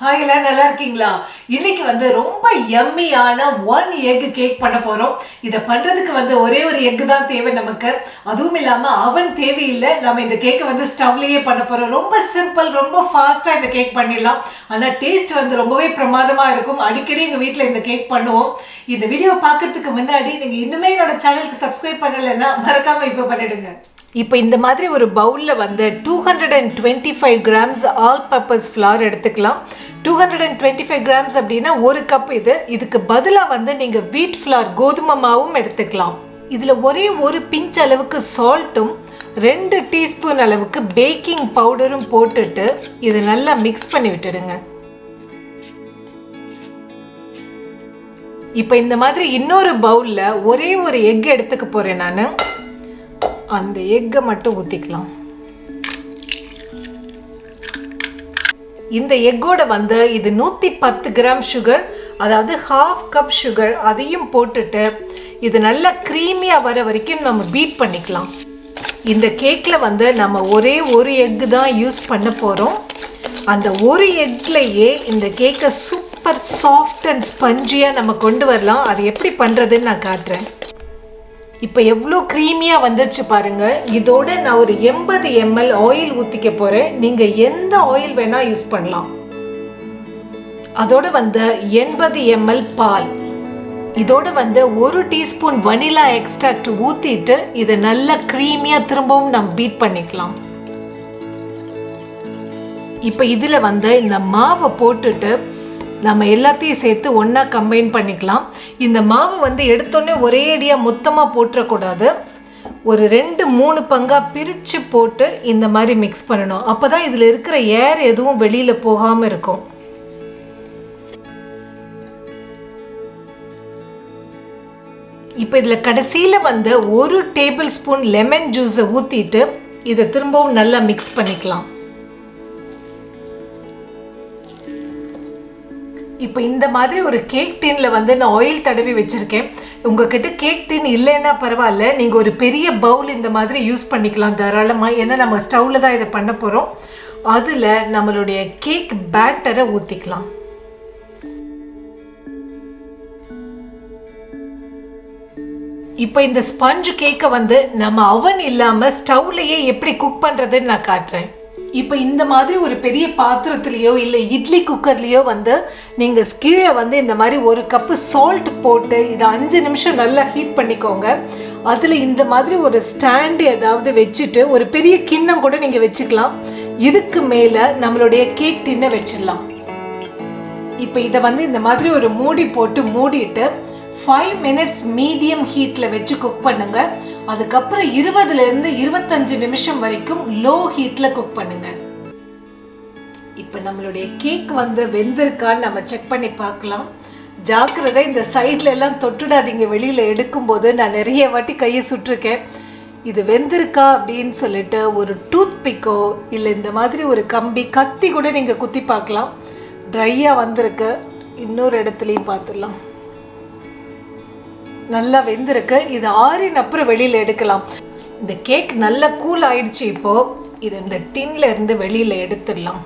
hi எல்லாம் நல்லா இருக்கீங்களா இன்னைக்கு வந்து ரொம்ப யம்மியான ஒன் எக் கேக் பண்ண போறோம் இதை பண்றதுக்கு வந்து ஒரே ஒரு எக் தான் தேவை நமக்கு அதுவும் இல்லாம அவன் தேவையில்லை நம்ம இந்த கேக்கை வந்து ஸ்டவ்லயே பண்ண போறோம் ரொம்ப சிம்பிள் ரொம்ப ஃபாஸ்டா இந்த கேக் பண்ணிடலாம் ஆனா டேஸ்ட் வந்து ரொம்பவே பிரமாதமா இருக்கும் அடிக்கடி எங்க வீட்ல இந்த கேக் பண்ணுவோம் இந்த வீடியோ பார்க்கறதுக்கு முன்னாடி நீங்க இன்னுமே என்னோட சேனலுக்கு சப்ஸ்கிரைப் பண்ணலைன்னா மறக்காம இப்போ பண்ணிடுங்க இப்போ இந்த மாதிரி ஒரு பவுலில் வந்து two hundred and twenty five grams all purpose flour எடுத்துக்கலாம் two hundred and twenty five grams அப்படின்னா ஒரு கப் இது இதுக்கு பதிலாக வந்து நீங்கள் வீட் ஃப்ளார் கோதுமை மாவும் எடுத்துக்கலாம் இதில் ஒரே ஒரு பிஞ்ச் அளவுக்கு சால்ட்டும் ரெண்டு டீஸ்பூன் அளவுக்கு பேக்கிங் பவுடரும் போட்டுட்டு இதை நல்லா மிக்ஸ் பண்ணி விட்டுடுங்க இப்போ இந்த மாதிரி இன்னொரு பவுலில் ஒரே ஒரு எக் எடுத்துக்க போகிறேன் நான் அந்த எக்கை மட்டும் ஊற்றிக்கலாம் இந்த எக்கோட வந்து இது நூற்றி பத்து கிராம் சுகர் அதாவது ஹாஃப் கப் சுகர் அதையும் போட்டுட்டு இது நல்லா க்ரீமியாக வர வரைக்கும் நம்ம பீட் பண்ணிக்கலாம் இந்த கேக்கில் வந்து நம்ம ஒரே ஒரு எக்கு தான் யூஸ் பண்ண போகிறோம் அந்த ஒரு எக்லேயே இந்த கேக்கை சூப்பர் சாஃப்ட் அண்ட் ஸ்பஞ்சியாக நம்ம கொண்டு வரலாம் அது எப்படி பண்ணுறதுன்னு நான் காட்டுறேன் இப்போ எவ்வளோ க்ரீமியாக வந்துடுச்சு பாருங்க இதோட நான் ஒரு எண்பது எம்எல் ஆயில் ஊற்றிக்க போகிறேன் நீங்கள் எந்த ஆயில் வேணால் யூஸ் பண்ணலாம் அதோட வந்து எண்பது எம்எல் பால் இதோட வந்து ஒரு டீஸ்பூன் வனிலா எக்ஸ்ட்ராக்ட் ஊற்றிட்டு இதை நல்லா க்ரீமியாக திரும்பவும் நம்ம பீட் பண்ணிக்கலாம் இப்போ இதில் வந்து இந்த மாவை போட்டுட்டு நம்ம எல்லாத்தையும் சேர்த்து ஒன்றா கம்பைன் பண்ணிக்கலாம் இந்த மாவை வந்து எடுத்தோடனே ஒரே அடியாக மொத்தமாக போட்டுறக்கூடாது ஒரு ரெண்டு மூணு பங்காக பிரித்து போட்டு இந்த மாதிரி மிக்ஸ் பண்ணணும் அப்போ தான் இதில் இருக்கிற ஏர் எதுவும் வெளியில் போகாமல் இருக்கும் இப்போ இதில் கடைசியில் வந்து ஒரு டேபிள் ஸ்பூன் லெமன் ஜூஸை ஊற்றிட்டு இதை திரும்பவும் நல்லா மிக்ஸ் பண்ணிக்கலாம் இப்போ இந்த மாதிரி ஒரு கேக் டின்ல வந்து நான் ஆயில் தடவி வச்சுருக்கேன் உங்ககிட்ட கேக் டின் இல்லைன்னா பரவாயில்ல நீங்கள் ஒரு பெரிய பவுல் இந்த மாதிரி யூஸ் பண்ணிக்கலாம் தாராளமாக ஏன்னா நம்ம ஸ்டவ்வில் தான் இதை பண்ண போகிறோம் அதில் நம்மளுடைய கேக் பேட்டரை ஊற்றிக்கலாம் இப்போ இந்த ஸ்பஞ்ச் கேக்கை வந்து நம்ம அவன் இல்லாமல் ஸ்டவ்லையே எப்படி குக் பண்ணுறதுன்னு நான் காட்டுறேன் இப்போ இந்த மாதிரி ஒரு பெரிய பாத்திரத்துலேயோ இல்லை இட்லி குக்கர்லேயோ வந்து நீங்கள் கீழே வந்து இந்த மாதிரி ஒரு கப்பு சால்ட் போட்டு இதை அஞ்சு நிமிஷம் நல்லா ஹீட் பண்ணிக்கோங்க அதில் இந்த மாதிரி ஒரு ஸ்டாண்டு ஏதாவது வச்சுட்டு ஒரு பெரிய கிண்ணம் கூட நீங்கள் வச்சுக்கலாம் இதுக்கு மேலே நம்மளுடைய கேக் டின்னை வச்சிடலாம் இப்போ இதை வந்து இந்த மாதிரி ஒரு மூடி போட்டு மூடிட்டு ஃபைவ் மினிட்ஸ் மீடியம் ஹீட்டில் வச்சு குக் பண்ணுங்க அதுக்கப்புறம் இருபதுலேருந்து இருபத்தஞ்சு நிமிஷம் வரைக்கும் லோ ஹீட்டில் குக் பண்ணுங்க இப்போ நம்மளுடைய கேக் வந்து வெந்திருக்கான்னு நம்ம செக் பண்ணி பார்க்கலாம் ஜாக்கிரதை இந்த சைட்ல எல்லாம் தொட்டுடாதீங்க வெளியில் எடுக்கும்போது நான் நிறைய வாட்டி கையை சுட்டிருக்கேன் இது வெந்திருக்கா அப்படின்னு சொல்லிட்டு ஒரு டூத் பிக்கோ இல்லை இந்த மாதிரி ஒரு கம்பி கத்தி கூட நீங்கள் குத்தி பார்க்கலாம் ட்ரையாக வந்திருக்கு இன்னொரு இடத்துலையும் பார்த்துடலாம் நல்லா வெந்திருக்கு இது ஆறின அப்புறம் வெளியில் எடுக்கலாம் இந்த கேக் நல்லா கூல் ஆயிடுச்சு இப்போ இது இந்த டின்ல இருந்து வெளியில் எடுத்துடலாம்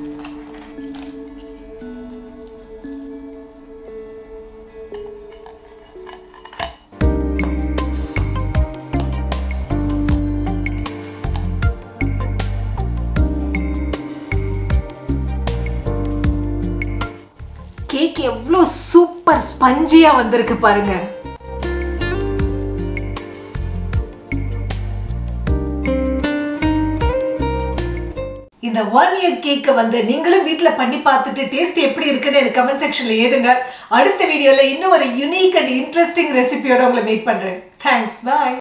கேக் எவ்வளோ சூப்பர் ஸ்பஞ்சியாக வந்திருக்கு பாருங்க இந்த ஒன் இயர் கேக்கை வந்து நீங்களும் வீட்டில் பண்ணி பார்த்துட்டு டேஸ்ட் எப்படி இருக்குன்னு எனக்கு கமெண்ட் செக்ஷனில் ஏதுங்க அடுத்த வீடியோவில் இன்னும் ஒரு யூனிக் அண்ட் இன்ட்ரெஸ்டிங் ரெசிபியோட உங்களை மீட் பண்ணுறேன் தேங்க்ஸ் பாய்